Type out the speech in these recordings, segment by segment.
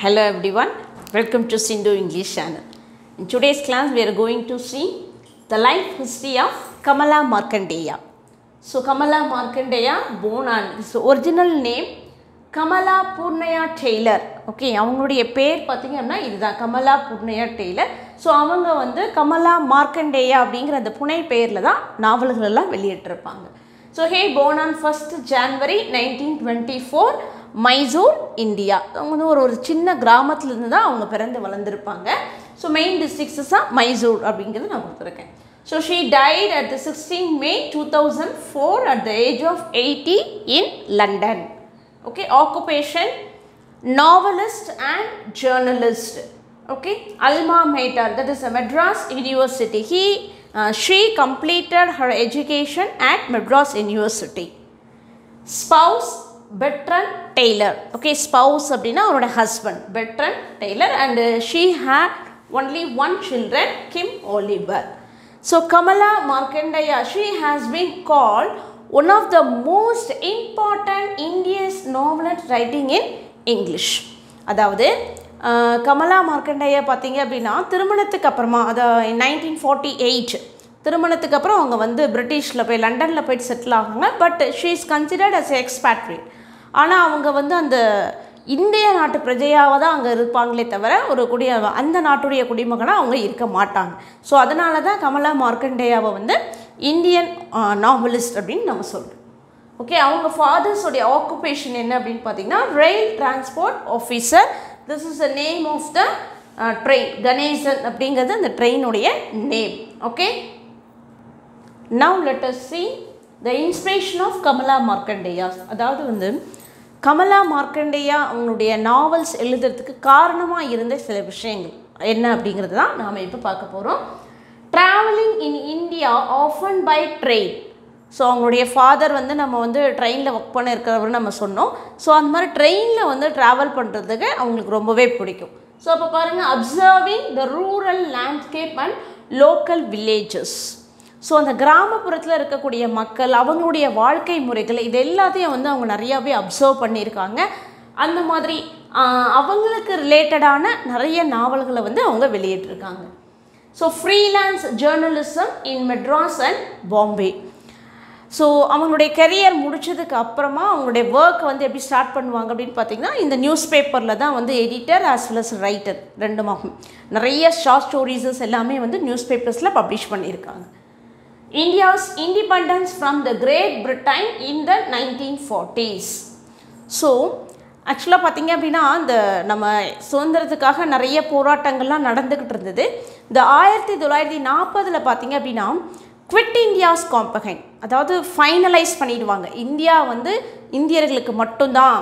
Hello everyone, welcome to Sindhu English channel. In today's class, we are going to see the life history of Kamala Markandeya. So, Kamala Markandeya, born on his original name Kamala Purnaiya Taylor okay அவங்களுடைய பேர் பார்த்தீங்கன்னா இதுதான் Kamala Purnaiya Taylor so அவங்க வந்து கமலா மார்க்கண்டேயா அப்படிங்கிற அந்த புனை பெயரில் தான் நாவல்கள் எல்லாம் வெளியிட்டிருப்பாங்க so he born on first January nineteen twenty four Mysore India அவங்க வந்து ஒரு ஒரு சின்ன கிராமத்துலேருந்து தான் அவங்க பிறந்து வளர்ந்துருப்பாங்க ஸோ மெயின் டிஸ்ட்ரிக்ஸஸ் தான் மைசூர் அப்படிங்கிறது நான் கொடுத்துருக்கேன் so she died at the sixteen May two thousand four at the age of eighty in London okay occupation novelist and journalist okay alma mater that is a madras university he uh, she completed her education at madras university spouse bertrand taylor okay spouse அப்படின்னா அவரோட husband bertrand taylor and uh, she had only one children kim oliver so kamala markandeya she has been called one of the most important India's novelist writing in English அதாவது கமலா மார்க்கண்டையா பார்த்தீங்க அப்படின்னா திருமணத்துக்கு அப்புறமா அதை nineteen forty eight திருமணத்துக்கு அப்புறம் அவங்க வந்து பிரிட்டிஷில் போய் லண்டனில் போயிட்டு செட்டில் ஆகுங்க but she is considered as expatriate ஆனால் அவங்க வந்து அந்த இந்திய நாட்டு பிரஜையாக தான் அங்கே இருப்பாங்களே தவிர ஒரு குடிய அந்த நாட்டுடைய குடிமகனாக அவங்க இருக்க மாட்டாங்க ஸோ அதனால தான் கமலா மார்க்கண்டேயாவை வந்து இந்தியன் நாவலிஸ்ட் அப்படின்னு நம்ம சொல்கிறோம் ஓகே அவங்க ஃபாதர்ஸோடைய ஆக்குபேஷன் என்ன அப்படின்னு பார்த்தீங்கன்னா rail transport officer this is the name of the train Ganesan அப்படிங்கிறது அந்த ட்ரெயினுடைய name okay now let us see the inspiration of Kamala Markandaya அதாவது வந்து கமலா மார்க்கண்டேயா அவங்களுடைய நாவல்ஸ் எழுதுறதுக்கு காரணமாக இருந்த சில விஷயங்கள் என்ன அப்படிங்கிறது தான் நாம் இப்போ பார்க்க போகிறோம் travelling in India often by train so அவங்களுடைய ஃபாதர் வந்து நம்ம வந்து ட்ரெயினில் ஒர்க் பண்ண இருக்கிறவர் நம்ம சொன்னோம் ஸோ அந்த மாதிரி ட்ரெயினில் வந்து ட்ராவல் பண்ணுறதுக்கு அவங்களுக்கு ரொம்பவே பிடிக்கும் ஸோ அப்போ பாருங்கள் observing the rural landscape and local villages so அந்த கிராமப்புறத்தில் இருக்கக்கூடிய மக்கள் அவங்களுடைய வாழ்க்கை முறைகள் இது எல்லாத்தையும் வந்து அவங்க நிறையாவே அப்சர்வ் பண்ணியிருக்காங்க அந்த மாதிரி அவங்களுக்கு ரிலேட்டடான நிறைய நாவல்களை வந்து அவங்க வெளியிட்டிருக்காங்க so freelance journalism in Madras and Bombay so அவங்களுடைய கெரியர் முடிச்சதுக்கு அப்புறமா அவங்களுடைய ஒர்க் வந்து எப்படி ஸ்டார்ட் பண்ணுவாங்க அப்படின்னு பார்த்தீங்கன்னா இந்த நியூஸ் பேப்பரில் தான் வந்து editor as well as writer ரெண்டுமாகும் நிறைய ஷார்ட் ஸ்டோரிஸஸ் எல்லாமே வந்து நியூஸ் பேப்பர்ஸில் பப்ளிஷ் பண்ணியிருக்காங்க India's independence from the Great Britain in the nineteen forties so ஆக்சுவலாக பார்த்திங்க அப்படின்னா இந்த நம்ம சுதந்திரத்துக்காக நிறைய போராட்டங்கள்லாம் நடந்துக்கிட்டு இருந்தது இந்த ஆயிரத்தி தொள்ளாயிரத்தி நாற்பதில் பார்த்திங்க அப்படின்னா குவிட் இந்தியாஸ் காம்பகைன் அதாவது ஃபைனலைஸ் பண்ணிடுவாங்க இந்தியா வந்து இந்தியர்களுக்கு மட்டும்தான்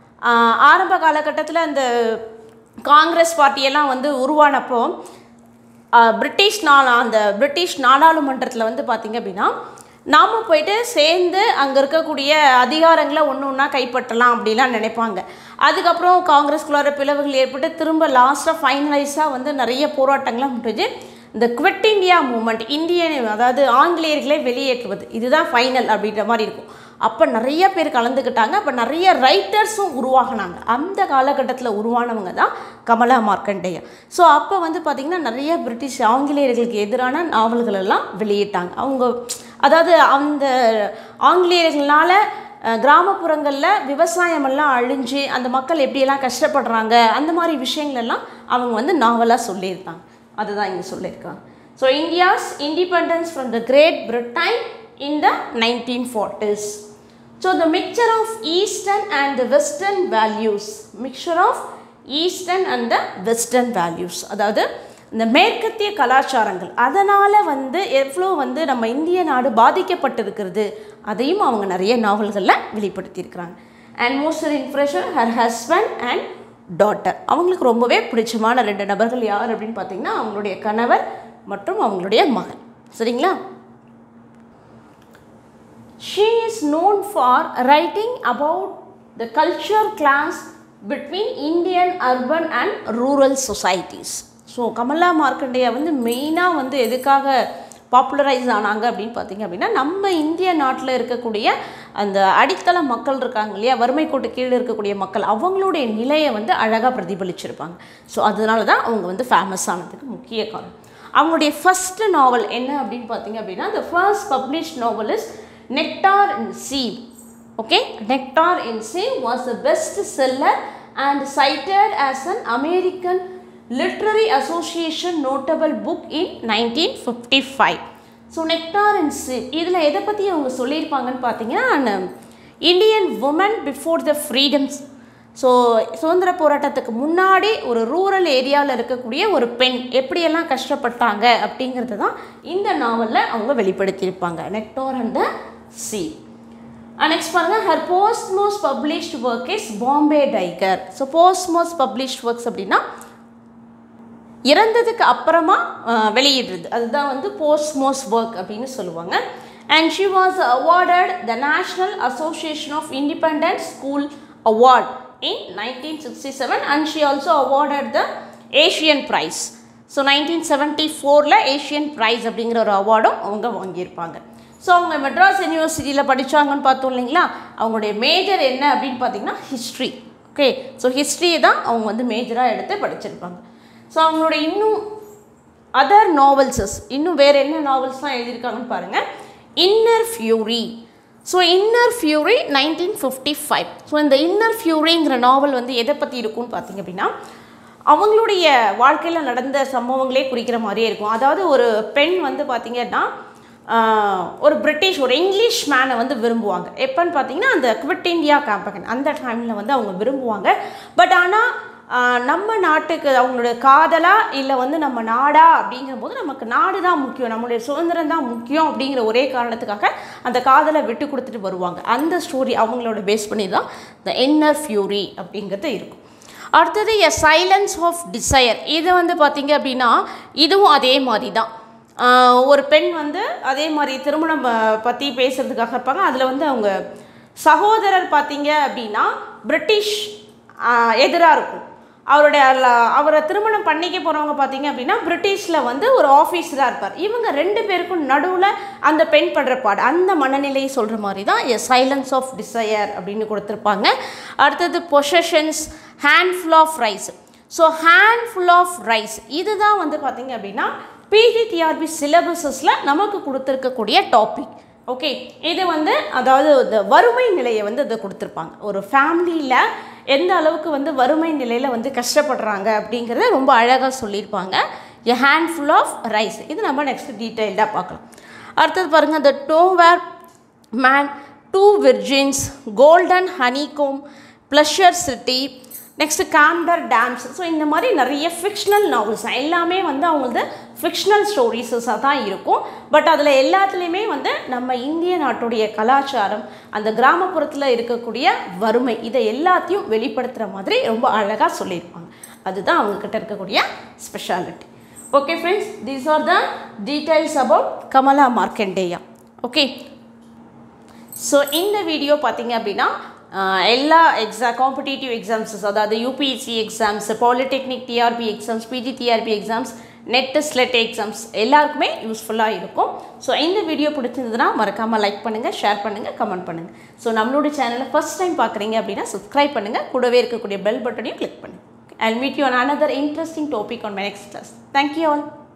ஆரம்ப காலகட்டத்தில் அந்த காங்கிரஸ் பார்ட்டியெல்லாம் வந்து உருவானப்போ பிரிட்டிஷ் நா அந்த பிரிட்டிஷ் நாடாளுமன்றத்தில் வந்து பார்த்திங்க அப்படின்னா நாம் போயிட்டு சேர்ந்து அங்கே இருக்கக்கூடிய அதிகாரங்களை ஒன்று ஒன்றா கைப்பற்றலாம் அப்படிலாம் நினைப்பாங்க அதுக்கப்புறம் காங்கிரஸ்குள்ளார பிளவுகள் ஏற்பட்டு திரும்ப லாஸ்ட்டாக ஃபைனலைஸாக வந்து நிறைய போராட்டங்கள்லாம் முடிஞ்சு இந்த குவிட் இந்தியா மூமெண்ட் இந்தியன் அதாவது ஆங்கிலேயர்களை வெளியேற்றுவது இதுதான் ஃபைனல் அப்படின்ற மாதிரி இருக்கும் அப்போ நிறைய பேர் கலந்துக்கிட்டாங்க அப்போ நிறைய ரைட்டர்ஸும் உருவாகினாங்க அந்த காலகட்டத்தில் உருவானவங்க தான் கமலா மார்க்கண்டேயா ஸோ அப்போ வந்து பார்த்திங்கன்னா நிறைய பிரிட்டிஷ் ஆங்கிலேயர்களுக்கு எதிரான நாவல்கள் எல்லாம் வெளியிட்டாங்க அவங்க அதாவது அந்த ஆங்கிலேயர்களால் கிராமப்புறங்களில் விவசாயமெல்லாம் அழிஞ்சு அந்த மக்கள் எப்படியெல்லாம் கஷ்டப்படுறாங்க அந்த மாதிரி விஷயங்களெல்லாம் அவங்க வந்து நாவலாக சொல்லியிருக்காங்க அதுதான் இங்கே சொல்லியிருக்காங்க so India's independence from the Great Britain in the nineteen forties so the mixture of eastern and the western values mixture of eastern and the western values அதாவது இந்த மேற்கத்திய கலாச்சாரங்கள் அதனால் வந்து எவ்வளோ வந்து நம்ம இந்திய நாடு பாதிக்கப்பட்டிருக்கிறது அதையும் அவங்க நிறைய நாவல்களில் வெளிப்படுத்தியிருக்கிறாங்க and most influencer her husband and daughter அவங்களுக்கு ரொம்பவே பிடிச்சமான ரெண்டு நபர்கள் யார் அப்படின்னு பார்த்தீங்கன்னா அவங்களுடைய கணவர் மற்றும் அவங்களுடைய மகன் சரிங்களா she is known for writing about the culture clash between Indian urban and rural societies so Kamala Markandaya வந்து மெயினாக வந்து எதுக்காக பாப்புலரைஸ் ஆனாங்க அப்படின்னு பார்த்தீங்க அப்படின்னா நம்ம இந்திய நாட்டில் இருக்கக்கூடிய அந்த அடித்தள மக்கள் இருக்காங்க இல்லையா வறுமை கோட்டு கீழே இருக்கக்கூடிய மக்கள் அவங்களுடைய நிலையை வந்து அழகாக பிரதிபலிச்சிருப்பாங்க ஸோ அதனால தான் அவங்க வந்து ஃபேமஸ் ஆனதுக்கு முக்கிய காரணம் அவங்களுடைய ஃபர்ஸ்ட் நாவல் என்ன அப்படின்னு பார்த்தீங்க அப்படின்னா the first published novel is nectar in sea okay nectar in sea was the best seller and cited as an american literary association notable book in 1955 so nectar and sieve இதில் எதை பற்றி அவங்க சொல்லியிருப்பாங்கன்னு பார்த்தீங்கன்னா Indian women before the freedoms so சுதந்திர போராட்டத்துக்கு முன்னாடி ஒரு ரூரல் ஏரியாவில் இருக்கக்கூடிய ஒரு பெண் எப்படியெல்லாம் கஷ்டப்பட்டாங்க அப்படிங்கிறது தான் இந்த நாவலில் அவங்க வெளிப்படுத்தியிருப்பாங்க nectar and the sieve next பாருங்கள் her posthumous published work is Bombay tiger so posthumous published works அப்படின்னா இறந்ததுக்கு அப்புறமா அஹ், வெளியிடுறது அதுதான் வந்து போஸ்ட்மோஸ் ஒர்க் அப்படின்னு சொல்லுவாங்க and she was awarded the National Association of Independent School Award in nineteen sixty seven and she also awarded the Asian Prize so nineteen seventy ஃபோரில் Asian Prize அப்படிங்கிற ஒரு அவார்டும் அவங்க வாங்கியிருப்பாங்க ஸோ அவங்க மெட்ராஸ் யூனிவர்சிட்டியில் படித்தாங்கன்னு பார்த்தோம் இல்லைங்களா அவங்களுடைய மேஜர் என்ன அப்படின்னு பார்த்தீங்கன்னா ஹிஸ்ட்ரி ஓகே ஸோ ஹிஸ்ட்ரியை தான் அவங்க வந்து மேஜராக எடுத்து படிச்சிருப்பாங்க ஸோ அவங்களோட இன்னும் அதர் நாவல்ஸஸ் இன்னும் வேறு என்ன நாவல்ஸ்லாம் எழுதியிருக்காங்கன்னு பாருங்கள் inner fury so inner fury nineteen fifty five so இந்த இன்னர் ஃபியூரிங்கிற நாவல் வந்து எதை பற்றி இருக்கும்னு பார்த்தீங்க அப்படின்னா அவங்களுடைய வாழ்க்கையில் நடந்த சம்பவங்களே குறிக்கிற மாதிரியே இருக்கும் அதாவது ஒரு பெண் வந்து பார்த்திங்கன்னா ஆஹ், ஒரு பிரிட்டிஷ் ஒரு இங்கிலீஷ் மேனை வந்து விரும்புவாங்க எப்போன்னு பார்த்தீங்கன்னா அந்த குவிட் இந்தியா கேம்பகன் அந்த டைமில் வந்து அவங்க விரும்புவாங்க பட் ஆனால் நம்ம நாட்டுக்கு அவங்களோட காதலா இல்லை வந்து நம்ம நாடா அப்படிங்கிற போது நமக்கு நாடு தான் முக்கியம் நம்மளுடைய சுதந்திரம் தான் முக்கியம் அப்படிங்கிற ஒரே காரணத்துக்காக அந்த காதலை விட்டு கொடுத்துட்டு வருவாங்க அந்த ஸ்டோரி அவங்களோட பேஸ் பண்ணி தான் இந்த இன்னர் ஃபியூரி அப்படிங்கிறது இருக்கும் அடுத்தது எ சைலன்ஸ் ஆஃப் டிசையர் இது வந்து பார்த்திங்க அப்படின்னா இதுவும் அதே மாதிரி தான் ஆஹ் ஒரு பெண் வந்து அதே மாதிரி திருமணம் ப- பற்றி பேசுகிறதுக்காக இருப்பாங்க அதில் வந்து அவங்க சகோதரர் பார்த்தீங்க அப்படின்னா பிரிட்டிஷ் எதிராக இருக்கும் அவருடைய ல- அவரை திருமணம் பண்ணிக்க போகிறவங்க பார்த்தீங்க அப்படின்னா பிரிட்டிஷில் வந்து ஒரு ஆஃபீஸராக இருப்பார் இவங்க ரெண்டு பேருக்கும் நடுவில் அந்த பெண் படுற பாடு அந்த மனநிலையை சொல்கிற மாதிரி தான் எ சைலன்ஸ் ஆஃப் டிசையர் அப்படின்னு கொடுத்துருப்பாங்க அடுத்தது possessions handful of rice so handful of rice இதுதான் வந்து பார்த்தீங்க அப்படின்னா பிஜிடிஆர்பி சிலபஸஸில் நமக்கு கொடுத்துருக்கக்கூடிய டாபிக் ஓகே இது வந்து அதாவது இந்த வறுமை நிலையை வந்து இதை கொடுத்துருப்பாங்க ஒரு ஃபேமிலியில் எந்த அளவுக்கு வந்து வறுமை நிலையில் வந்து கஷ்டப்படுறாங்க அப்படிங்கிறத ரொம்ப அழகாக சொல்லியிருப்பாங்க எ ஹேண்ட்ஃபுல் ஆஃப் ரைஸ் இது நம்ம நெக்ஸ்ட் டீட்டெயில்டாக பார்க்கலாம் அடுத்தது பாருங்கள் the nowhere man two virgins golden honeycomb pleasure city next coffer dams so இந்த மாதிரி நிறைய ஃபிக்ஷனல் நாவல்ஸ் எல்லாமே வந்து அவங்களது ஃபிக்ஷனல் ஸ்டோரிஸஸாக தான் இருக்கும் பட் அதில் எல்லாத்துலேயுமே வந்து நம்ம இந்திய நாட்டுடைய கலாச்சாரம் அந்த கிராமப்புறத்தில் இருக்கக்கூடிய வறுமை இதை எல்லாத்தையும் வெளிப்படுத்துகிற மாதிரி ரொம்ப அழகாக சொல்லியிருப்பாங்க அதுதான் அவங்கக்கிட்ட இருக்கக்கூடிய speciality okay friends these are the details about Kamala Markandaya okay so இந்த வீடியோ பார்த்தீங்க அப்படின்னா ஆஹ், எல்லா எக்ஸா காம்படிட்டிவ் எக்ஸாம்ஸஸ் அதாவது UPSC exams polytechnic TRB exams PG TRB exams NET SLET exams எல்லாருக்குமே யூஸ்ஃபுல்லாக இருக்கும் ஸோ இந்த வீடியோ பிடிச்சிருந்ததுன்னா மறக்காமல் லைக் பண்ணுங்கள் ஷேர் பண்ணுங்கள் கமெண்ட் பண்ணுங்கள் ஸோ நம்மளோட சேனலை ஃபஸ்ட் டைம் பார்க்குறீங்க அப்படின்னா சப்ஸ்கிரைப் பண்ணுங்கள் கூடவே இருக்கக்கூடிய பெல் பட்டனையும் கிளிக் பண்ணுங்கள் I meet you on another interesting topic on my next class thank you all